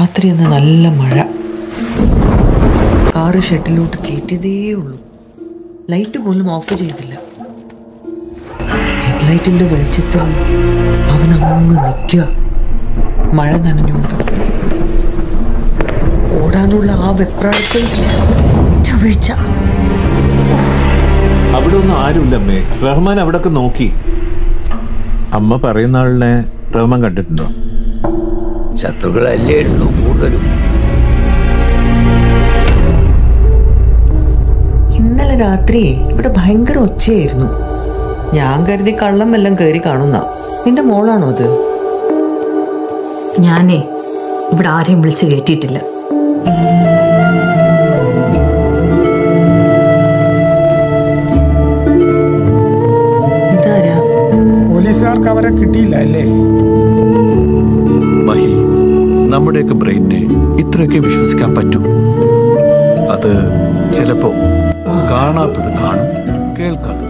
രാത്രി ഒന്ന് നല്ല മഴ കാറ് ഷെഡിലോട്ട് കയറ്റിയതേ ഉള്ളൂ ലൈറ്റ് പോലും ഓഫ് ചെയ്തില്ല ഹെഡ്ലൈറ്റിന്റെ വെളിച്ചത്തിൽ അവൻ അങ്ങ് നിൽക്കുക മഴ നനഞ്ഞുകൊണ്ട് ഓടാനുള്ള ആ വെപ്രാളത്തിൽ ഒറ്റ വീഴ്ച അവിടെ ഒന്നും ആരുമില്ലമ്മേ റഹ്മാൻ അവിടൊക്കെ നോക്കി അമ്മ പറയുന്ന ആളിനെ റഹ്മാൻ കണ്ടിട്ടുണ്ടോ ശത്രുക്കളല്ലായിരുന്നു കൂടുതലും ഇന്നലെ രാത്രിയെ ഇവിടെ ഭയങ്കര ഒച്ചയായിരുന്നു ഞാൻ കരുതി കള്ളം എല്ലാം കയറി കാണുന്ന നിന്റെ മോളാണോ അത് ഞാനേ ഇവിടെ ആരെയും വിളിച്ച് കയറ്റിയിട്ടില്ല ഇതാരാ പോലീസുകാർക്ക് അവരെ കിട്ടിയില്ല അല്ലേ മഹി നമ്മുടെയൊക്കെ ബ്രെയിനിനെ ഇത്രയൊക്കെ വിശ്വസിക്കാൻ പറ്റും അത് ചിലപ്പോ കാണാത്തത് കാണും കേൾക്കാത്തത്